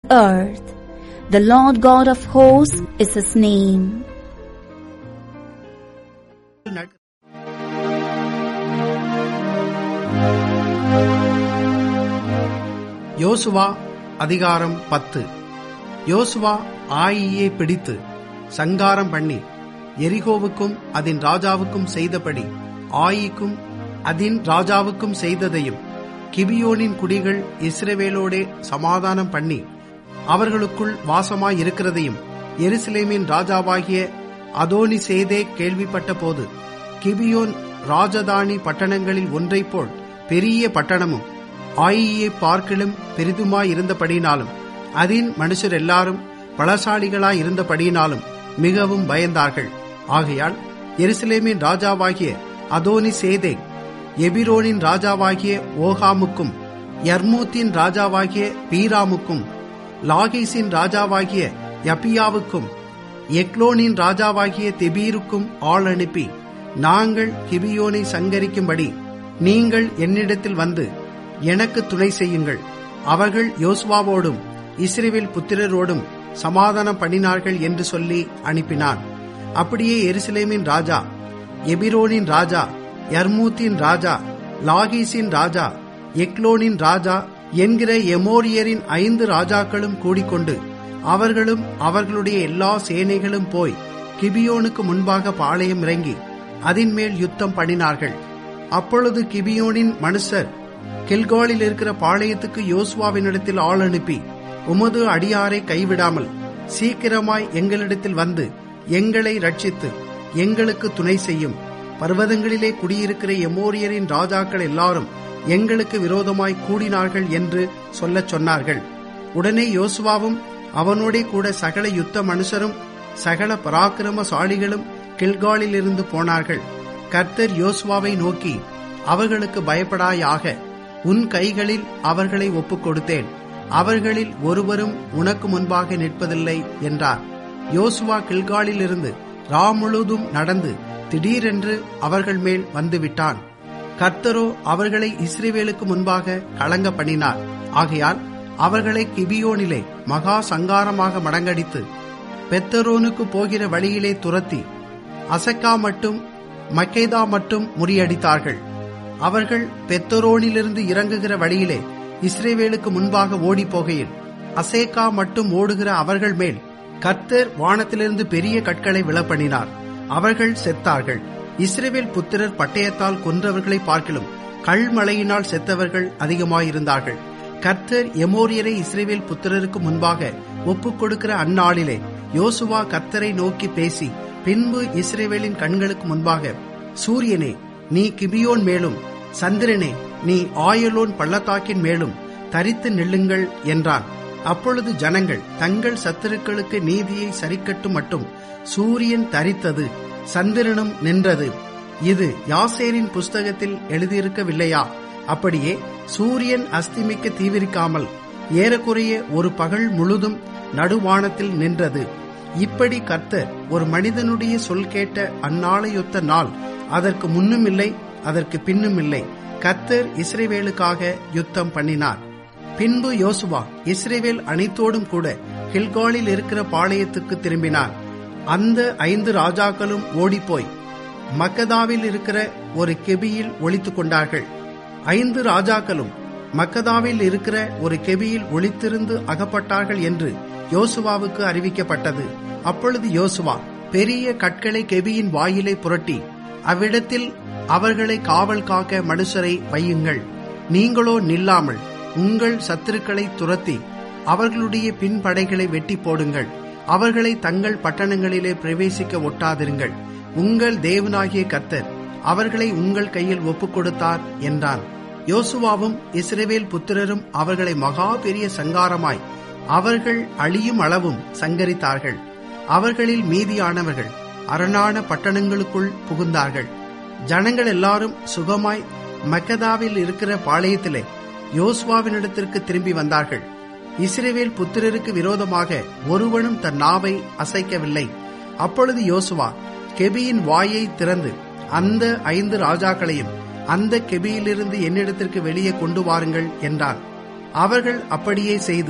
earth. The Lord God of hosts is his name. யோசுவா அதிகாரம் பத்து யோசுவா ஆயியை பிடித்து சங்காரம் பண்ணி எரிகோவுக்கும் அதன் ராஜாவுக்கும் செய்தபடி ஆயிக்கும் அதன் ராஜாவுக்கும் செய்ததையும் கிபியோனின் குடிகள் இஸ்ரவேலோடே சமாதானம் பண்ணி அவர்களுக்குள் வாசமாயிருக்கிறதையும் எருசலேமின் ராஜாவாகிய அதோனி செய்தே கேள்விப்பட்ட போது கிபியோன் ராஜதானி பட்டணங்களில் ஒன்றைப் போல் பெரிய பட்டணமும் ஆயியை பார்க்கிலும் பெரிதுமாயிருந்தபடினாலும் அதின் மனுஷர் எல்லாரும் பலசாலிகளாய் இருந்தபடியினாலும் மிகவும் பயந்தார்கள் ஆகையால் எருசலேமின் ராஜாவாகிய அதோனி சேதே எபிரோனின் ராஜாவாகிய ஓகாமுக்கும் யர்மூத்தின் ராஜாவாகிய பீராமுக்கும் லாகீசின் ராஜாவாகிய யப்பியாவுக்கும் எக்லோனின் ராஜாவாகிய தெபீருக்கும் ஆள் அனுப்பி நாங்கள் கிபியோனை சங்கரிக்கும்படி நீங்கள் என்னிடத்தில் வந்து எனக்கு துணை செய்யுங்கள் அவர்கள் யோசுவாவோடும் இஸ்ரேவேல் புத்திரரோடும் சமாதானம் பண்ணினார்கள் என்று சொல்லி அனுப்பினான் அப்படியே எருசலேமின் ராஜா எபிரோனின் ராஜா யர்மூத்தின் ராஜா லாகீசின் ராஜா எக்லோனின் ராஜா என்கிற எமோரியரின் ஐந்து ராஜாக்களும் கூடிக்கொண்டு அவர்களும் அவர்களுடைய எல்லா சேனைகளும் போய் கிபியோனுக்கு முன்பாக பாளையம் இறங்கி அதன் மேல் யுத்தம் பண்ணினார்கள் அப்பொழுது கிபியோனின் மனுஷர் கில்காலில் இருக்கிற பாளையத்துக்கு யோசுவாவினிடத்தில் ஆள் அனுப்பி உமது அடியாரை கைவிடாமல் சீக்கிரமாய் எங்களிடத்தில் வந்து எங்களை ரட்சித்து எங்களுக்கு துணை செய்யும் பர்வதங்களிலே குடியிருக்கிற எமோரியரின் ராஜாக்கள் எல்லாரும் எங்களுக்கு விரோதமாய் கூடினார்கள் என்று சொல்லச் சொன்னார்கள் உடனே யோசுவாவும் அவனோடே கூட சகல யுத்த மனுஷரும் சகல பராக்கிரமசாலிகளும் கில்காலிலிருந்து போனார்கள் கர்த்தர் யோசுவாவை நோக்கி அவர்களுக்கு பயப்படாயாக உன் கைகளில் அவர்களை ஒப்புக் கொடுத்தேன் அவர்களில் ஒருவரும் உனக்கு முன்பாக நிற்பதில்லை என்றார் யோசுவா கில்காலிலிருந்து ரா முழுதும் நடந்து திடீரென்று அவர்கள் மேல் வந்துவிட்டான் கர்த்தரோ அவர்களை இஸ்ரேவேலுக்கு முன்பாக கலங்க பண்ணினார் ஆகையால் அவர்களை கிபியோனிலே மகா சங்காரமாக மடங்கடித்து பெத்தரோனுக்கு போகிற வழியிலே துரத்தி அசக்கா மட்டும் மக்கேதா மட்டும் முறியடித்தார்கள் அவர்கள் பெத்தரோனிலிருந்து இறங்குகிற வழியிலே இஸ்ரேவேலுக்கு முன்பாக ஓடி போகையில் அசேக்கா மட்டும் ஓடுகிற அவர்கள் மேல் கர்த்தர் வானத்திலிருந்து பெரிய கற்களை விழப்பண்ணினார் அவர்கள் செத்தார்கள் இஸ்ரேவேல் புத்திரர் பட்டயத்தால் கொன்றவர்களை பார்க்கிலும் கல்மழையினால் செத்தவர்கள் அதிகமாயிருந்தார்கள் கர்த்தர் எமோரியரை இஸ்ரேவேல் புத்திரருக்கு முன்பாக ஒப்புக் கொடுக்கிற அந்நாளிலே யோசுவா கர்த்தரை நோக்கி பேசி பின்பு இஸ்ரேவேலின் கண்களுக்கு முன்பாக சூரியனே நீ கிபியோன் மேலும் சந்திரனே நீ ஆயலோன் பள்ளத்தாக்கின் மேலும் தரித்து நில்லுங்கள் என்றான் அப்பொழுது ஜனங்கள் தங்கள் சத்துருக்களுக்கு நீதியை சரிக்கட்டும் மட்டும் சூரியன் தரித்தது சந்திரனும் நின்றது இது யாசேரின் புஸ்தகத்தில் எழுதியிருக்கவில்லையா அப்படியே சூரியன் அஸ்திமிக்க தீவிரிக்காமல் ஏறக்குறைய ஒரு பகல் முழுதும் நடுவானத்தில் நின்றது இப்படி கர்த்தர் ஒரு மனிதனுடைய சொல் கேட்ட அந்நாளையொத்த நாள் அதற்கு முன்னும் இல்லை அதற்கு பின்னும் இல்லை கர்த்தர் இஸ்ரேவேலுக்காக யுத்தம் பண்ணினார் பின்பு யோசுவா இஸ்ரேவேல் அனைத்தோடும் கூட கில்காலில் இருக்கிற பாளையத்துக்கு திரும்பினார் அந்த ஐந்து ராஜாக்களும் ஓடிப்போய் மக்கதாவில் இருக்கிற ஒரு கெபியில் ஒளித்துக் கொண்டார்கள் ஐந்து ராஜாக்களும் மக்கதாவில் இருக்கிற ஒரு கெபியில் ஒளித்திருந்து அகப்பட்டார்கள் என்று யோசுவாவுக்கு அறிவிக்கப்பட்டது அப்பொழுது யோசுவா பெரிய கற்களை கெபியின் வாயிலை புரட்டி அவ்விடத்தில் அவர்களை காவல் காக்க மனுஷரை வையுங்கள் நீங்களோ நில்லாமல் உங்கள் சத்துருக்களை துரத்தி அவர்களுடைய பின்படைகளை வெட்டி போடுங்கள் அவர்களை தங்கள் பட்டணங்களிலே பிரவேசிக்க ஒட்டாதிருங்கள் உங்கள் தேவனாகிய கர்த்தர் அவர்களை உங்கள் கையில் ஒப்புக் கொடுத்தார் என்றான் யோசுவாவும் இஸ்ரேவேல் புத்திரரும் அவர்களை மகா பெரிய சங்காரமாய் அவர்கள் அழியும் அளவும் சங்கரித்தார்கள் அவர்களில் மீதியானவர்கள் அரணான பட்டணங்களுக்குள் புகுந்தார்கள் ஜனங்கள் எல்லாரும் சுகமாய் மக்கதாவில் இருக்கிற பாளையத்திலே யோசுவாவினிடத்திற்கு திரும்பி வந்தார்கள் இஸ்ரேவேல் புத்திரருக்கு விரோதமாக ஒருவனும் தன் நாவை அசைக்கவில்லை அப்பொழுது யோசுவா கெபியின் வாயை திறந்து அந்த ஐந்து ராஜாக்களையும் அந்த கெபியிலிருந்து என்னிடத்திற்கு வெளியே கொண்டு வாருங்கள் என்றார் அவர்கள் அப்படியே செய்து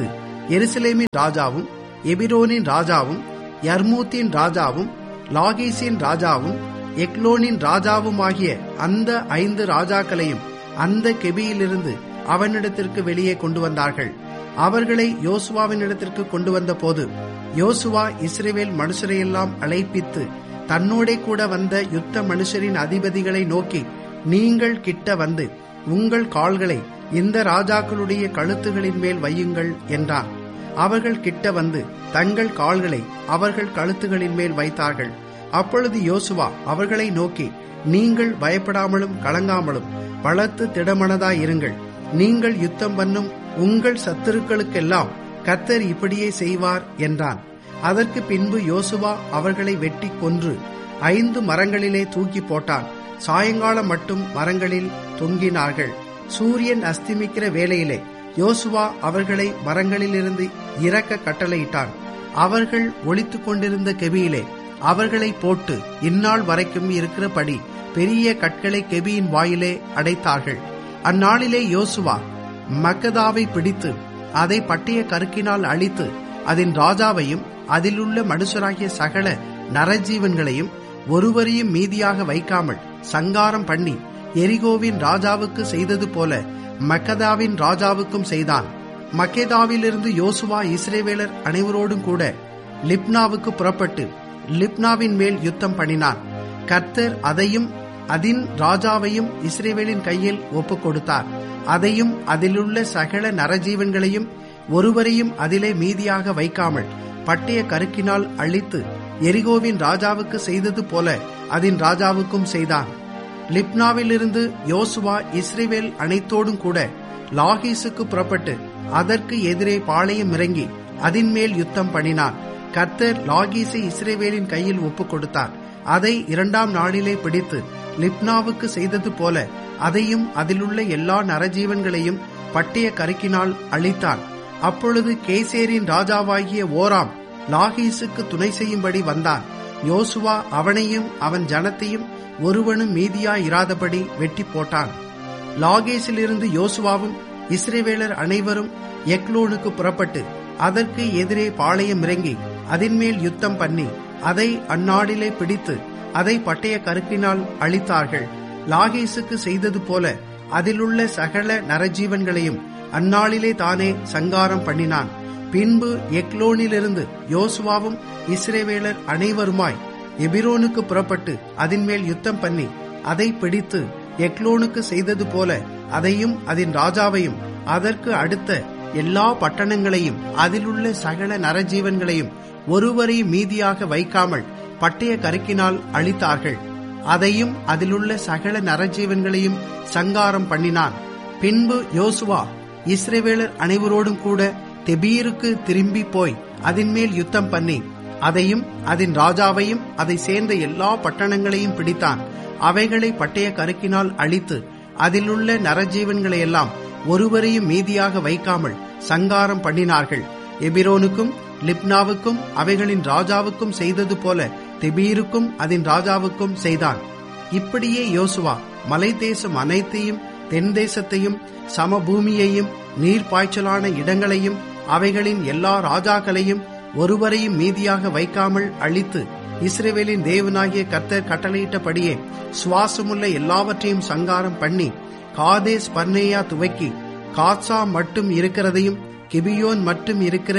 எருசலேமின் ராஜாவும் எபிரோனின் ராஜாவும் யர்மூத்தின் ராஜாவும் லாகீசின் ராஜாவும் எக்லோனின் ராஜாவுமாகிய அந்த ஐந்து ராஜாக்களையும் அந்த கெபியிலிருந்து அவனிடத்திற்கு வெளியே கொண்டு வந்தார்கள் அவர்களை யோசுவாவின் இடத்திற்கு கொண்டு வந்த போது யோசுவா இஸ்ரேவேல் மனுஷரையெல்லாம் அழைப்பித்து தன்னோடே கூட வந்த யுத்த மனுஷரின் அதிபதிகளை நோக்கி நீங்கள் கிட்ட வந்து உங்கள் கால்களை இந்த ராஜாக்களுடைய கழுத்துகளின் மேல் வையுங்கள் என்றான் அவர்கள் கிட்ட வந்து தங்கள் கால்களை அவர்கள் கழுத்துகளின் மேல் வைத்தார்கள் அப்பொழுது யோசுவா அவர்களை நோக்கி நீங்கள் பயப்படாமலும் கலங்காமலும் பலத்து திடமனதாயிருங்கள் நீங்கள் யுத்தம் பண்ணும் உங்கள் சத்துருக்களுக்கெல்லாம் கத்தர் இப்படியே செய்வார் என்றான் அதற்கு பின்பு யோசுவா அவர்களை வெட்டி கொன்று ஐந்து மரங்களிலே தூக்கி போட்டான் சாயங்காலம் மட்டும் மரங்களில் தொங்கினார்கள் சூரியன் அஸ்திமிக்கிற வேளையிலே யோசுவா அவர்களை மரங்களிலிருந்து இறக்க கட்டளையிட்டான் அவர்கள் ஒளித்துக் கொண்டிருந்த கெபியிலே அவர்களை போட்டு இந்நாள் வரைக்கும் இருக்கிறபடி பெரிய கற்களை கெபியின் வாயிலே அடைத்தார்கள் அந்நாளிலே யோசுவா மக்கதாவை பிடித்து அதை பட்டிய கருக்கினால் அழித்து அதன் ராஜாவையும் அதிலுள்ள மனுஷராகிய சகல நரஜீவன்களையும் ஒருவரையும் மீதியாக வைக்காமல் சங்காரம் பண்ணி எரிகோவின் ராஜாவுக்கு செய்தது போல மக்கதாவின் ராஜாவுக்கும் செய்தான் மக்கேதாவிலிருந்து யோசுவா இஸ்ரேவேலர் அனைவரோடும் கூட லிப்னாவுக்கு புறப்பட்டு லிப்னாவின் மேல் யுத்தம் பண்ணினான் கர்த்தர் அதையும் அதின் ராஜாவையும் இஸ்ரேவேலின் கையில் ஒப்புக் கொடுத்தார் அதையும் அதிலுள்ள சகல நரஜீவன்களையும் ஒருவரையும் அதிலே மீதியாக வைக்காமல் பட்டய கருக்கினால் அழித்து எரிகோவின் ராஜாவுக்கு செய்தது போல அதன் ராஜாவுக்கும் செய்தான் லிப்னாவிலிருந்து யோசுவா இஸ்ரேவேல் அனைத்தோடும் கூட லாகீசுக்கு புறப்பட்டு அதற்கு எதிரே பாளையம் இறங்கி அதன் மேல் யுத்தம் பண்ணினான் கர்த்தர் லாகீஸை இஸ்ரேவேலின் கையில் ஒப்புக் கொடுத்தார் அதை இரண்டாம் நாளிலே பிடித்து லிப்னாவுக்கு செய்தது போல அதையும் அதிலுள்ள எல்லா நரஜீவன்களையும் பட்டய கருக்கினால் அழித்தான் அப்பொழுது கேசேரின் ராஜாவாகிய ஓராம் லாகீசுக்கு துணை செய்யும்படி வந்தான் யோசுவா அவனையும் அவன் ஜனத்தையும் ஒருவனும் மீதியாயிராதபடி வெட்டி போட்டான் லாகேசிலிருந்து யோசுவாவும் இஸ்ரேவேலர் அனைவரும் எக்லோனுக்கு புறப்பட்டு அதற்கு எதிரே பாளையம் இறங்கி அதன் மேல் யுத்தம் பண்ணி அதை அந்நாடிலே பிடித்து அதை பட்டய கருக்கினால் அழித்தார்கள் லாகேசுக்கு செய்தது போல அதிலுள்ள சகல நரஜீவன்களையும் அந்நாளிலே தானே சங்காரம் பண்ணினான் பின்பு எக்லோனிலிருந்து யோசுவாவும் இஸ்ரேவேலர் அனைவருமாய் எபிரோனுக்கு புறப்பட்டு அதன் மேல் யுத்தம் பண்ணி அதை பிடித்து எக்லோனுக்கு செய்தது போல அதையும் அதன் ராஜாவையும் அதற்கு அடுத்த எல்லா பட்டணங்களையும் அதிலுள்ள சகல நரஜீவன்களையும் ஒருவரையும் மீதியாக வைக்காமல் பட்டய கருக்கினால் அழித்தார்கள் அதையும் அதிலுள்ள சகல நரஜீவன்களையும் சங்காரம் பண்ணினான் பின்பு யோசுவா இஸ்ரேவேலர் அனைவரோடும் கூட தெபீருக்கு திரும்பி போய் அதன் மேல் யுத்தம் பண்ணி அதையும் அதன் ராஜாவையும் அதை சேர்ந்த எல்லா பட்டணங்களையும் பிடித்தான் அவைகளை பட்டய கருக்கினால் அழித்து அதிலுள்ள நரஜீவன்களையெல்லாம் ஒருவரையும் மீதியாக வைக்காமல் சங்காரம் பண்ணினார்கள் எபிரோனுக்கும் லிப்னாவுக்கும் அவைகளின் ராஜாவுக்கும் செய்தது போல தெபீருக்கும் அதன் ராஜாவுக்கும் செய்தான் இப்படியே யோசுவா மலை தேசம் அனைத்தையும் தென் தேசத்தையும் சமபூமியையும் நீர்ப்பாய்ச்சலான இடங்களையும் அவைகளின் எல்லா ராஜாக்களையும் ஒருவரையும் மீதியாக வைக்காமல் அழித்து இஸ்ரேவேலின் தேவனாகிய கர்த்தர் கட்டளையிட்டபடியே சுவாசமுள்ள எல்லாவற்றையும் சங்காரம் பண்ணி காதேஸ் பர்னேயா துவக்கி காட்சா மட்டும் இருக்கிறதையும் கிபியோன் மட்டும் இருக்கிற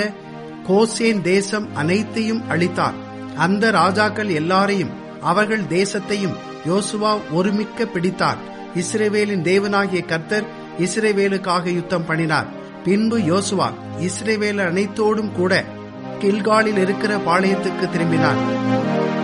கோசேன் தேசம் அனைத்தையும் அழித்தார் அந்த ராஜாக்கள் எல்லாரையும் அவர்கள் தேசத்தையும் யோசுவா ஒருமிக்க பிடித்தார் இஸ்ரேவேலின் தேவனாகிய கர்த்தர் இஸ்ரேவேலுக்காக யுத்தம் பண்ணினார் பின்பு யோசுவா இஸ்ரேவேல் அனைத்தோடும் கூட கில்காலில் இருக்கிற பாளையத்துக்கு திரும்பினார்